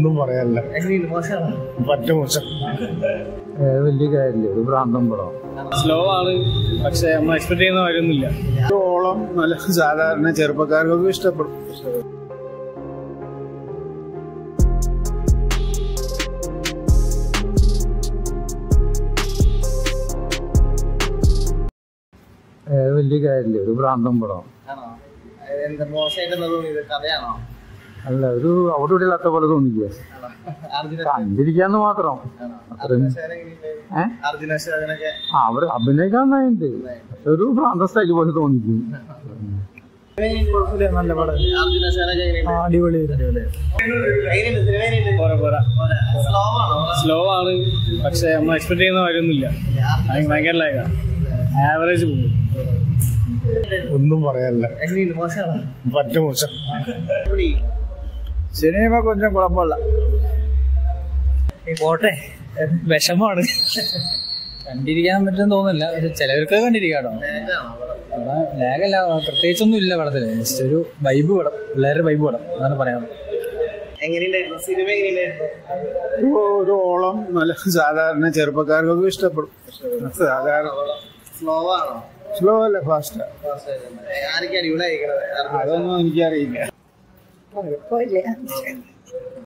ഒന്നും പറയാനില്ല എങ്ങനെയുണ്ട് മോശമാണ് പറ്റ മോശം വലിയ കാര്യമില്ല ഒരു ഭ്രാന്തം പടം സ്ലോ ആണ് പക്ഷെ നമ്മൾ എക്സ്പെക്ട് ചെയ്യുന്ന കാര്യമൊന്നുമില്ല ഓളം നല്ല സാധാരണ ചെറുപ്പക്കാർക്കൊക്കെ ഇഷ്ടപ്പെടും വലിയ കാര്യമില്ല ഒരു ഭ്രാന്തം പടം ആണോ എന്താ മോശമായിട്ടെന്താ തോന്നിയത് കഥയാണോ അല്ല ഒരു അവിടെ ഇവിടെ ഇല്ലാത്ത പോലെ തോന്നിക്കുക ആണോ അർജുന കണ്ടിരിക്കാന്ന് മാത്രം ആണോ അത്രയും അർജുന എങ്ങനെയുണ്ട് ഏഹ് അർജുന അശോകനൊക്കെ ആ അവിടെ അഭിനയിക്കാൻ നന്നായിട്ട് പക്ഷെ ഒരു ഭ്രാന്ത സ്റ്റൈൽ പോലെ തോന്നിക്കും നല്ല പടം അർജുന അശോകനൊക്കെ എങ്ങനെയുണ്ട് അടിപൊളി എങ്ങനെയുണ്ട് സിനിമ എങ്ങനെയുണ്ട് പോരാ പോരാ സ്ലോ ആണോ സ്ലോ ആണ് പക്ഷെ നമ്മൾ എക്സ്പെക്ട് ചെയ്യുന്ന കാര്യമൊന്നുമില്ല ഭയ- ഭയങ്കര ലാഗ ആവറേജ് പോകും ഒന്നും പറയാനില്ല എങ്ങനെയുണ്ട് മോശമാണ് പറ്റ മോശം எப்படி സിനിമ കൊഞ്ചം കുഴപ്പമില്ല പോട്ടെ വിഷമാണ് കണ്ടിരിക്കാൻ പറ്റും തോന്നില്ല പക്ഷെ ചിലവർക്ക് കണ്ടിരിക്കാട്ടോ ലാഗല്ല പ്രത്യേകിച്ചൊന്നും ഇല്ല പടത്തില് ജസ്റ്റ് ഒരു വൈബ് പടം പിള്ളേരുടെ വൈബ് പടം അതാണ് പറയാൻ എങ്ങനെയുണ്ടായിരുന്നു സിനിമ എങ്ങനെയുണ്ടായിരുന്നു ഒരു ഓളം നല്ല സാധാരണ ചെറുപ്പക്കാർക്കൊക്കെ ഇഷ്ടപ്പെടും സാധാരണ സ്ലോ ആണോ സ്ലോ അല്ല ഫാസ്റ്റ് ആരൊക്കെയാണ് ഇവിടെ അയക്കണത് അതൊന്നും എനിക്കറിയില്ല കുഴപ്പമില്ല